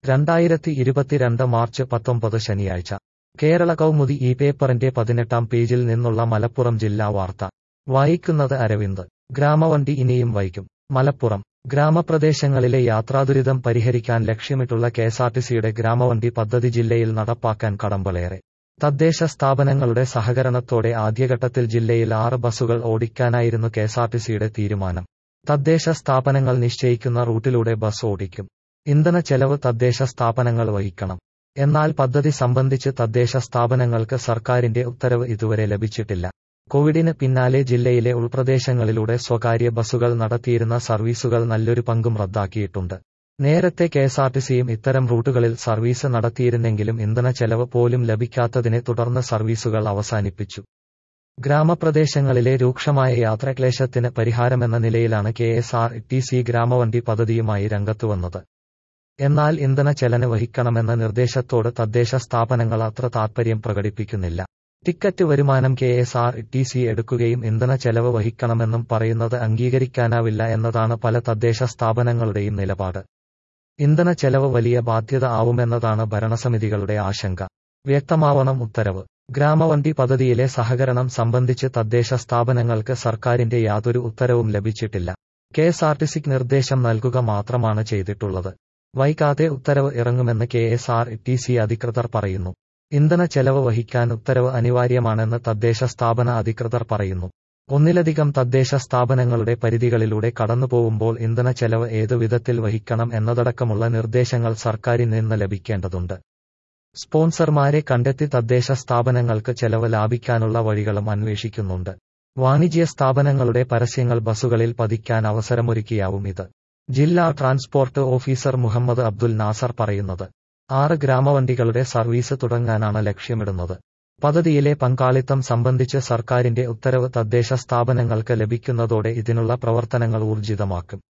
രണ്ടായിരത്തി ഇരുപത്തിരണ്ട് മാർച്ച് പത്തൊമ്പത് ശനിയാഴ്ച കേരള കൗമുദി ഈ പേപ്പറിന്റെ പതിനെട്ടാം പേജിൽ നിന്നുള്ള മലപ്പുറം ജില്ലാ വാർത്ത വായിക്കുന്നത് അരവിന്ദ് ഗ്രാമവണ്ടി ഇനിയും വൈകും മലപ്പുറം ഗ്രാമപ്രദേശങ്ങളിലെ യാത്രാദുരിതം പരിഹരിക്കാൻ ലക്ഷ്യമിട്ടുള്ള കെഎസ്ആർടിസിയുടെ ഗ്രാമവണ്ടി പദ്ധതി ജില്ലയിൽ നടപ്പാക്കാൻ കടമ്പളേറെ തദ്ദേശ സ്ഥാപനങ്ങളുടെ സഹകരണത്തോടെ ആദ്യഘട്ടത്തിൽ ജില്ലയിൽ ആറ് ബസ്സുകൾ ഓടിക്കാനായിരുന്നു കെഎസ്ആർടിസിയുടെ തീരുമാനം തദ്ദേശ സ്ഥാപനങ്ങൾ നിശ്ചയിക്കുന്ന റൂട്ടിലൂടെ ബസ് ഓടിക്കും ഇന്ധന ചെലവ് തദ്ദേശ സ്ഥാപനങ്ങൾ വഹിക്കണം എന്നാൽ പദ്ധതി സംബന്ധിച്ച് തദ്ദേശ സ്ഥാപനങ്ങൾക്ക് സർക്കാരിന്റെ ഉത്തരവ് ഇതുവരെ ലഭിച്ചിട്ടില്ല കോവിഡിന് പിന്നാലെ ജില്ലയിലെ ഉൾപ്രദേശങ്ങളിലൂടെ സ്വകാര്യ ബസ്സുകൾ നടത്തിയിരുന്ന സർവീസുകൾ നല്ലൊരു പങ്കും റദ്ദാക്കിയിട്ടുണ്ട് നേരത്തെ കെഎസ്ആർടിസിയും ഇത്തരം റൂട്ടുകളിൽ സർവീസ് നടത്തിയിരുന്നെങ്കിലും ഇന്ധന ചെലവ് പോലും ലഭിക്കാത്തതിനെ തുടർന്ന് സർവീസുകൾ അവസാനിപ്പിച്ചു ഗ്രാമപ്രദേശങ്ങളിലെ രൂക്ഷമായ യാത്രാക്ലേശത്തിന് പരിഹാരമെന്ന നിലയിലാണ് K S R T C ഗ്രാമവണ്ടി പദ്ധതിയുമായി രംഗത്തുവന്നത് എന്നാൽ ഇന്ധന ചെലന് വഹിക്കണമെന്ന നിർദ്ദേശത്തോട് തദ്ദേശ സ്ഥാപനങ്ങൾ അത്ര താൽപര്യം പ്രകടിപ്പിക്കുന്നില്ല ടിക്കറ്റ് വരുമാനം K S R T C എടുക്കുകയും ഇന്ധന ചെലവ് വഹിക്കണമെന്നും പറയുന്നത് അംഗീകരിക്കാനാവില്ല എന്നതാണ് പല തദ്ദേശ സ്ഥാപനങ്ങളുടെയും നിലപാട് ഇന്ധന ചെലവ് വലിയ ബാധ്യത ആവുമെന്നതാണ് ഭരണസമിതികളുടെ ആശങ്ക വ്യക്തമാവണം ഉത്തരവ് ഗ്രാമവണ്ടി പദ്ധതിയിലെ സഹകരണം സംബന്ധിച്ച് തദ്ദേശ സ്ഥാപനങ്ങൾക്ക് സർക്കാരിന്റെ യാതൊരു ഉത്തരവും ലഭിച്ചിട്ടില്ല കെഎസ്ആർടിസിക്ക് നിർദ്ദേശം നൽകുക മാത്രമാണ് ചെയ്തിട്ടുള്ളത് വൈകാതെ ഉത്തരവ് ഇറങ്ങുമെന്ന് K S R T C അധികൃതർ പറയുന്നു ഇന്ധന ചെലവ് വഹിക്കാൻ ഉത്തരവ് അനിവാര്യമാണെന്ന് തദ്ദേശ സ്ഥാപന അധികൃതർ പറയുന്നു ഒന്നിലധികം തദ്ദേശ സ്ഥാപനങ്ങളുടെ പരിധികളിലൂടെ കടന്നുപോകുമ്പോൾ ഇന്ധന ചെലവ് ഏതു വിധത്തിൽ വഹിക്കണം എന്നതടക്കമുള്ള നിർദ്ദേശങ്ങൾ സർക്കാരിൽ നിന്ന് ലഭിക്കേണ്ടതുണ്ട് സ്പോൺസർമാരെ കണ്ടെത്തി തദ്ദേശ സ്ഥാപനങ്ങൾക്ക് ചെലവ് ലാഭിക്കാനുള്ള വഴികളും അന്വേഷിക്കുന്നുണ്ട് വാണിജ്യ സ്ഥാപനങ്ങളുടെ പരസ്യങ്ങൾ ബസ്സുകളിൽ പതിക്കാൻ അവസരമൊരുക്കിയാവും ഇത് ജില്ലാ ട്രാൻസ്പോർട്ട് ഓഫീസർ മുഹമ്മദ് അബ്ദുൽ നാസർ പറയുന്നത് ആറ് ഗ്രാമവണ്ടികളുടെ സർവീസ് തുടങ്ങാനാണ് ലക്ഷ്യമിടുന്നത് പദ്ധതിയിലെ പങ്കാളിത്തം സംബന്ധിച്ച് സർക്കാരിന്റെ ഉത്തരവ് തദ്ദേശ സ്ഥാപനങ്ങൾക്ക് ലഭിക്കുന്നതോടെ ഇതിനുള്ള പ്രവർത്തനങ്ങൾ ഊർജിതമാക്കും